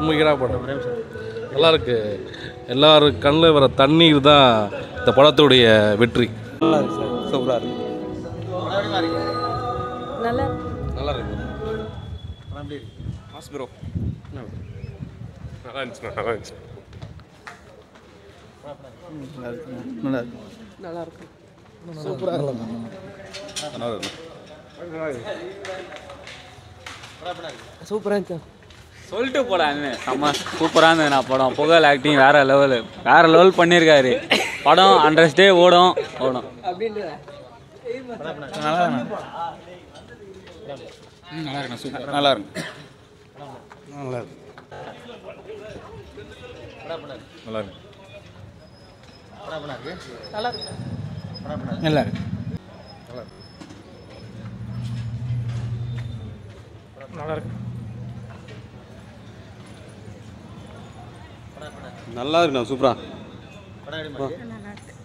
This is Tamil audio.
பிரமிகரா படம் நல்லா இருக்கு எல்லாரும் கண்ணில் வர தண்ணீர் தான் இந்த படத்துடைய வெற்றி நல்லா இருக்கு சார் சூப்பராக இருக்கு நல்லா நல்லா இருக்கு மாஸ் ப்ரோ நல்லா இருந்துச்சு நல்லா இருந்துச்சு நல்லா இருக்கு நல்லா இருக்கு நல்லா இருக்கு சூப்பராக இருந்துச்சு சொல்லிட்டு போடான்னு செம்ம சூப்பராக இருந்தது நான் படம் புகழ் ஆக்டிங் வேற லெவலு வேற லெவல் பண்ணியிருக்காரு படம் ஹண்ட்ரட் டே ஓடும் ஓடும் அப்படின்ற நல்லா இருக்கு நல்லா இருக்கு நல்லா இருக்கு நல்லா இருக்கு நல்லா இருக்கு நல்லா இருக்குண்ணா சூப்பரா நல்லா இருக்கு